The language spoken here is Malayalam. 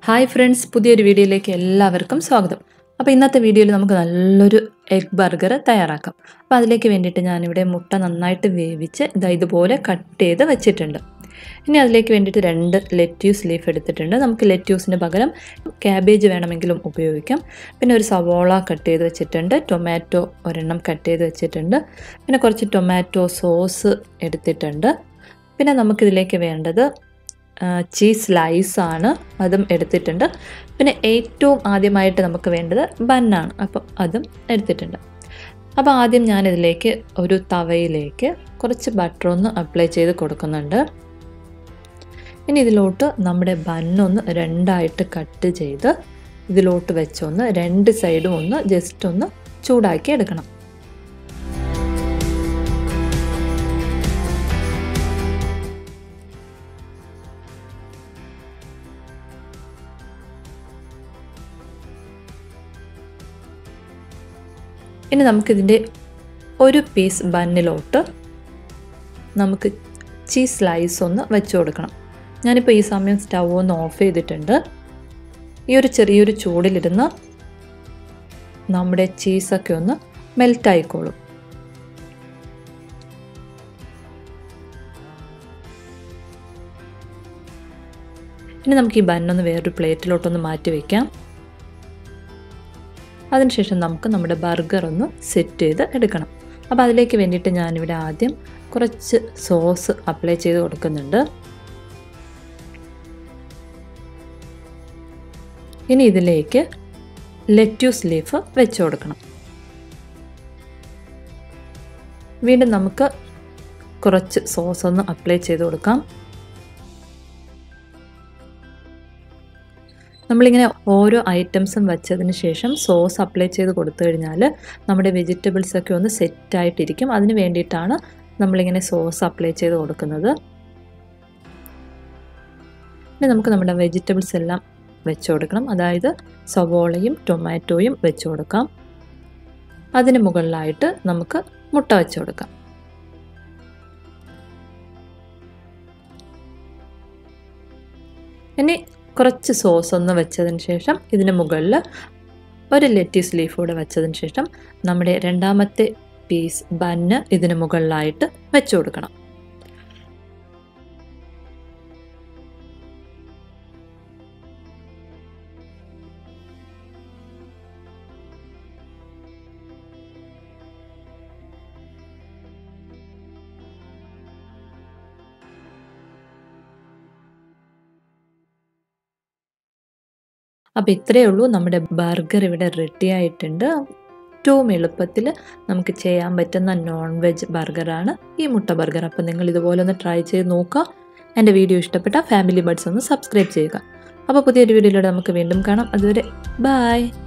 ഹായ് ഫ്രണ്ട്സ് പുതിയൊരു വീഡിയോയിലേക്ക് എല്ലാവർക്കും സ്വാഗതം അപ്പോൾ ഇന്നത്തെ വീഡിയോയിൽ നമുക്ക് നല്ലൊരു എഗ് ബർഗർ തയ്യാറാക്കാം അപ്പോൾ അതിലേക്ക് വേണ്ടിയിട്ട് ഞാനിവിടെ മുട്ട നന്നായിട്ട് വേവിച്ച് ഇതാ ഇതുപോലെ കട്ട് ചെയ്ത് വെച്ചിട്ടുണ്ട് ഇനി അതിലേക്ക് വേണ്ടിയിട്ട് രണ്ട് ലെറ്റ്യൂസ് ലീഫ് എടുത്തിട്ടുണ്ട് നമുക്ക് ലെറ്റ്യൂസിന് പകരം ക്യാബേജ് വേണമെങ്കിലും ഉപയോഗിക്കാം പിന്നെ ഒരു സവോള കട്ട് ചെയ്ത് വെച്ചിട്ടുണ്ട് ടൊമാറ്റോ ഒരെണ്ണം കട്ട് ചെയ്ത് വെച്ചിട്ടുണ്ട് പിന്നെ കുറച്ച് ടൊമാറ്റോ സോസ് എടുത്തിട്ടുണ്ട് പിന്നെ നമുക്കിതിലേക്ക് വേണ്ടത് ചീസ് സ്ലൈസാണ് അതും എടുത്തിട്ടുണ്ട് പിന്നെ ഏറ്റവും ആദ്യമായിട്ട് നമുക്ക് വേണ്ടത് ബന്നാണ് അപ്പം അതും എടുത്തിട്ടുണ്ട് അപ്പോൾ ആദ്യം ഞാനിതിലേക്ക് ഒരു തവയിലേക്ക് കുറച്ച് ബട്ടർ ഒന്ന് അപ്ലൈ ചെയ്ത് കൊടുക്കുന്നുണ്ട് ഇനി ഇതിലോട്ട് നമ്മുടെ ബന്നൊന്ന് രണ്ടായിട്ട് കട്ട് ചെയ്ത് ഇതിലോട്ട് വെച്ചൊന്ന് രണ്ട് സൈഡും ഒന്ന് ജസ്റ്റ് ഒന്ന് ചൂടാക്കി എടുക്കണം ഇനി നമുക്കിതിൻ്റെ ഒരു പീസ് ബന്നിലോട്ട് നമുക്ക് ചീസ് സ്ലൈസ് ഒന്ന് വെച്ച് കൊടുക്കണം ഞാനിപ്പോൾ ഈ സമയം സ്റ്റൗ ഒന്ന് ഓഫ് ചെയ്തിട്ടുണ്ട് ഈ ഒരു ചെറിയൊരു ചൂടിലിരുന്ന് നമ്മുടെ ചീസൊക്കെ ഒന്ന് മെൽറ്റ് ആയിക്കോളും ഇനി നമുക്ക് ഈ ബന്നൊന്ന് വേറൊരു പ്ലേറ്റിലോട്ടൊന്ന് മാറ്റി വയ്ക്കാം അതിനുശേഷം നമുക്ക് നമ്മുടെ ബർഗർ ഒന്ന് സെറ്റ് ചെയ്ത് എടുക്കണം അപ്പോൾ അതിലേക്ക് വേണ്ടിയിട്ട് ഞാനിവിടെ ആദ്യം കുറച്ച് സോസ് അപ്ലൈ ചെയ്ത് കൊടുക്കുന്നുണ്ട് ഇനി ഇതിലേക്ക് ലെറ്റ്യൂസ് ലീഫ് വെച്ച് കൊടുക്കണം വീണ്ടും നമുക്ക് കുറച്ച് സോസ് ഒന്ന് അപ്ലൈ ചെയ്ത് കൊടുക്കാം നമ്മളിങ്ങനെ ഓരോ ഐറ്റംസും വെച്ചതിന് ശേഷം സോസ് അപ്ലൈ ചെയ്ത് കൊടുത്തു കഴിഞ്ഞാൽ നമ്മുടെ വെജിറ്റബിൾസ് ഒക്കെ ഒന്ന് സെറ്റായിട്ടിരിക്കും അതിന് വേണ്ടിയിട്ടാണ് നമ്മളിങ്ങനെ സോസ് അപ്ലൈ ചെയ്ത് കൊടുക്കുന്നത് ഇനി നമുക്ക് നമ്മുടെ വെജിറ്റബിൾസ് എല്ലാം വെച്ച് കൊടുക്കണം അതായത് സവോളയും ടൊമാറ്റോയും വെച്ച് കൊടുക്കാം അതിന് മുകളിലായിട്ട് നമുക്ക് മുട്ട വെച്ച് കൊടുക്കാം ഇനി കുറച്ച് സോസ് ഒന്ന് വെച്ചതിന് ശേഷം ഇതിന് മുകളിൽ ഒരു ലെറ്റീസ് ലീഫ് കൂടെ വെച്ചതിന് ശേഷം നമ്മുടെ രണ്ടാമത്തെ പീസ് ബന്ന് ഇതിന് മുകളിലായിട്ട് വെച്ചു കൊടുക്കണം അപ്പോൾ ഇത്രയേ ഉള്ളൂ നമ്മുടെ ബർഗർ ഇവിടെ റെഡി ആയിട്ടുണ്ട് ഏറ്റവും എളുപ്പത്തിൽ നമുക്ക് ചെയ്യാൻ പറ്റുന്ന നോൺ വെജ് ബർഗറാണ് ഈ മുട്ട ബർഗർ അപ്പോൾ നിങ്ങൾ ഇതുപോലെ ഒന്ന് ട്രൈ ചെയ്ത് നോക്കുക എൻ്റെ വീഡിയോ ഇഷ്ടപ്പെട്ട ഫാമിലി ബഡ്സ് ഒന്ന് സബ്സ്ക്രൈബ് ചെയ്യുക അപ്പോൾ പുതിയൊരു വീഡിയോയിലൂടെ നമുക്ക് വീണ്ടും കാണാം അതുവരെ ബായ്